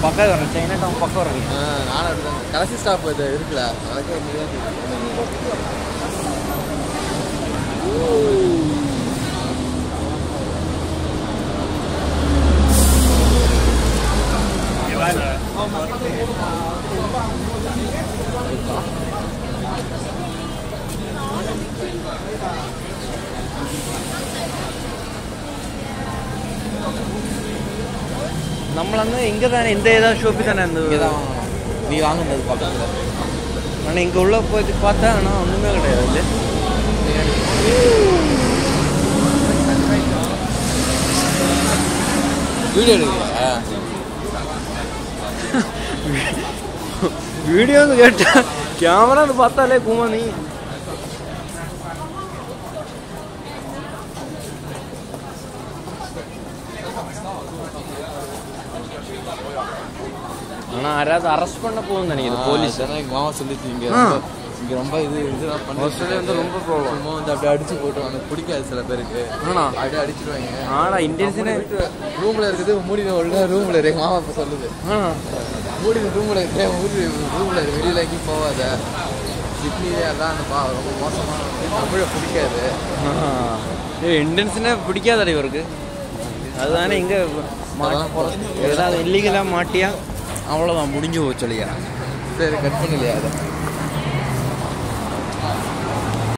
பக்கம் வரேன் China down பக்கம் வரேன் ஆ, நானும் அப்படிதான் கடைசி ஸ்டாப் இது இருக்குல்ல அதுக்கு நீ தான் தெரியும். നമ്മളന്ന് ഇങ്ങ തന്നെ இந்த ஏதாவது ஷோப்பி தானே இங்கே இருந்தது தான் வாங்கணும் நீ வாங்கினது பக்கத்தில் ஆனால் இங்கே உள்ள போய் பார்த்தா ஆனால் ஒன்றுமே கிடையாது இல்லை வீடியோ எடுக்கிறியா വീഡിയോ കേട്ട ക്യാമറ ഒന്ന് பார்த்தாலே കുമാ നീ ஆனா யாராவது அரெஸ்ட் பண்ண போகுதுன்னு நினைக்கிறேன் போலீஸ் போலீஸ் எங்கள் மாமா சொல்லிச்சு இங்கே ஆ. ரொம்ப இங்கே ரொம்ப இது இதெல்லாம் பண்ணி ஆஸ்திரேலியா வந்து ரொம்ப problem. சும்மா வந்து அப்படியே அடிச்சு போட்டுருவாங்க பிடிக்காது சில பேருக்கு ஆனா அப்படியே அடிச்சிடுவாங்க ஆனா இந்தியன்ஸுன்னு ரூம்ல இருக்குது மூடி ஒழுங்கா ரூம்ல இருக்கு மாமா இப்ப சொல்லுது ஆனா மூடி ரூம்ல இருக்கு ஊரு ரூம்ல இருக்கு வெளியில எங்கேயும் போகாத சிட்னிலே எல்லாம் அந்த பா ரொம்ப மோசமான தமிழை பிடிக்காது இந்தியன்ஸுனே பிடிக்காதடா இவருக்கு அதுதானே இங்க அதெல்லாம் போறது ஏதாவது இல்லீகலாக மாட்டியா அவ்வளோதான் முடிஞ்சு போச்சு சொல்லியா சரி கட் பண்ணலையா அதை